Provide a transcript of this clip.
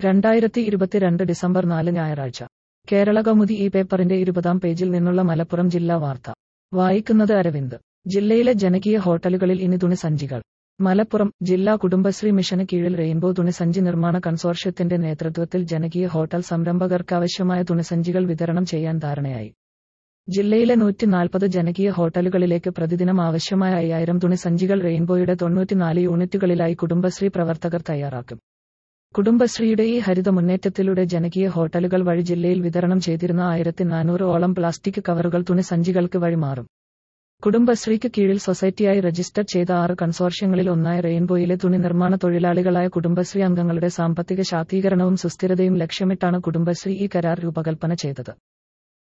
രണ്ടായിരത്തി ഇരുപത്തിരണ്ട് ഡിസംബർ നാല് ഞായറാഴ്ച കേരള കൗമുദി ഈ പേപ്പറിന്റെ ഇരുപതാം പേജിൽ നിന്നുള്ള മലപ്പുറം ജില്ലാ വാർത്ത വായിക്കുന്നത് അരവിന്ദ് ജില്ലയിലെ ജനകീയ ഹോട്ടലുകളിൽ ഇനി തുണിസഞ്ചികൾ മലപ്പുറം ജില്ലാ കുടുംബശ്രീ മിഷന് കീഴിൽ റെയിൻബോ തുണിസഞ്ചി നിർമ്മാണ കൺസോർഷ്യത്തിന്റെ നേതൃത്വത്തിൽ ജനകീയ ഹോട്ടൽ സംരംഭകർക്കാവശ്യമായ തുണിസഞ്ചികൾ വിതരണം ചെയ്യാൻ ധാരണയായി ജില്ലയിലെ നൂറ്റി നാൽപ്പത് ജനകീയ ഹോട്ടലുകളിലേക്ക് പ്രതിദിനം ആവശ്യമായ അയ്യായിരം തുണിസഞ്ചികൾ റെയിൻബോയുടെ തൊണ്ണൂറ്റിനാല് യൂണിറ്റുകളിലായി കുടുംബശ്രീ പ്രവർത്തകർ തയ്യാറാക്കും കുടുംബശ്രീയുടെ ഈ ഹരിത മുന്നേറ്റത്തിലൂടെ ജനകീയ ഹോട്ടലുകൾ വഴി ജില്ലയിൽ വിതരണം ചെയ്തിരുന്ന ആയിരത്തി നാനൂറ് ഓളം പ്ലാസ്റ്റിക് കവറുകൾ തുണിസഞ്ചികൾക്ക് വഴിമാറും കുടുംബശ്രീക്ക് കീഴിൽ സൊസൈറ്റിയായി രജിസ്റ്റർ ചെയ്ത ആറ് കൺസോർഷ്യങ്ങളിൽ ഒന്നായ റെയിൻബോയിലെ തുണി നിർമ്മാണ തൊഴിലാളികളായ കുടുംബശ്രീ അംഗങ്ങളുടെ സാമ്പത്തിക ശാക്തീകരണവും സുസ്ഥിരതയും ലക്ഷ്യമിട്ടാണ് കുടുംബശ്രീ ഈ കരാർ രൂപകൽപ്പന ചെയ്തത്